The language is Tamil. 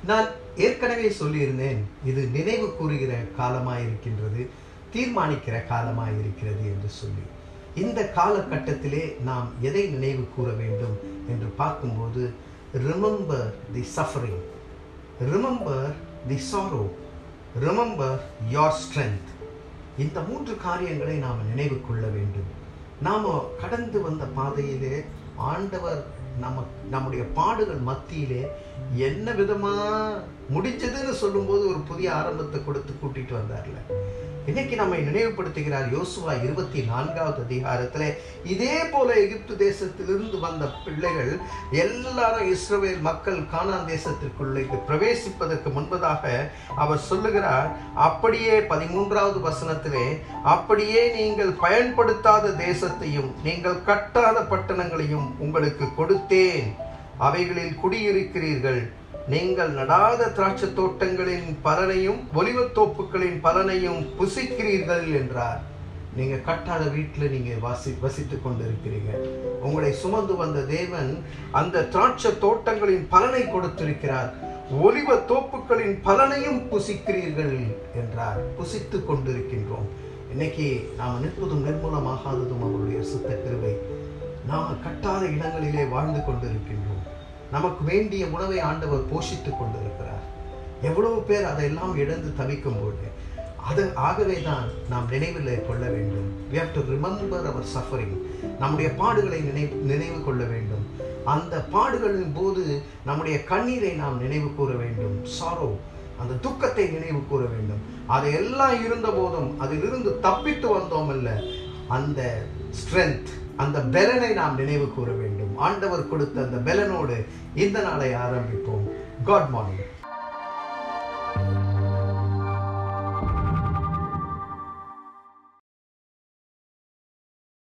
நான் ஏற்கனவே சொல்லியிருந்தேன் இது நினைவு கூறுகிற காலமாயிருக்கின்றது தீர்மானிக்கிற காலமாயிருக்கிறது என்று சொல்லி இந்த காலகட்டத்திலே நாம் எதை நினைவு கூற வேண்டும் என்று பார்க்கும்போது remember the suffering remember the sorrow remember your strength இந்த மூன்று காரியங்களை நாம் நினைவு கொள்ள வேண்டும் நாம் கடந்து வந்த பாதையிலே ஆண்டவர் நம்ம நம்முடைய பாடுகள் மத்தியிலே என்ன விதமா முடிஞ்சதுன்னு சொல்லும்போது ஒரு புதிய ஆரம்பத்தை கொடுத்து கூட்டிட்டு வந்தார்ல இன்னைக்கு நம்மை நினைவுபடுத்துகிறார் யோசுவா இருபத்தி நான்காவது அதிகாரத்துல இதே போல எகிப்து தேசத்திலிருந்து வந்த பிள்ளைகள் எல்லாரும் இஸ்ரவேல் மக்கள் கானான் தேசத்திற்குள்ளே பிரவேசிப்பதற்கு முன்பதாக அவர் சொல்லுகிறார் அப்படியே பதிமூன்றாவது வசனத்திலே அப்படியே நீங்கள் பயன்படுத்தாத தேசத்தையும் நீங்கள் கட்டாத பட்டணங்களையும் உங்களுக்கு கொடுத்தேன் அவைகளில் குடியிருக்கிறீர்கள் நீங்கள் நடாத திராட்சை தோட்டங்களின் பலனையும் ஒலிவத் தோப்புகளின் பலனையும் புசிக்கிறீர்கள் என்றார் நீங்க கட்டாத வீட்டில் நீங்க வாசி வசித்துக் கொண்டிருக்கிறீங்க உங்களை சுமந்து வந்த தேவன் அந்த திராட்சை தோட்டங்களின் பலனை கொடுத்திருக்கிறார் ஒலிவ தோப்புகளின் பலனையும் புசிக்கிறீர்கள் என்றார் புசித்துக் கொண்டிருக்கின்றோம் இன்னைக்கு நாம் நிற்பதும் நிர்மூலமாகாததும் அவருடைய சுத்த கிருபை நாம் கட்டாத இடங்களிலே வாழ்ந்து கொண்டிருக்கின்றோம் நமக்கு வேண்டிய உணவை ஆண்டவர் போஷித்துக் கொண்டிருக்கிறார் எவ்வளவு பேர் அதையெல்லாம் இழந்து தவிக்கும் போது அது ஆகவே தான் நாம் நினைவில் கொள்ள வேண்டும் we have to remember our suffering நம்முடைய பாடுகளை நினைவு நினைவு கொள்ள வேண்டும் அந்த பாடுகளின் போது நம்முடைய கண்ணீரை நாம் நினைவு கூற வேண்டும் சாரோ அந்த துக்கத்தை நினைவு கூற வேண்டும் அது எல்லாம் இருந்த போதும் அதிலிருந்து தப்பித்து வந்தோம் அல்ல அந்த ஸ்ட்ரென்த் அந்த பெலனை நாம் நினைவு கூற வேண்டும் ஆண்டவர் கொடுத்த அந்த பெலனோடு இந்த நாளை ஆரம்பிப்போம் காட் மார்னிங்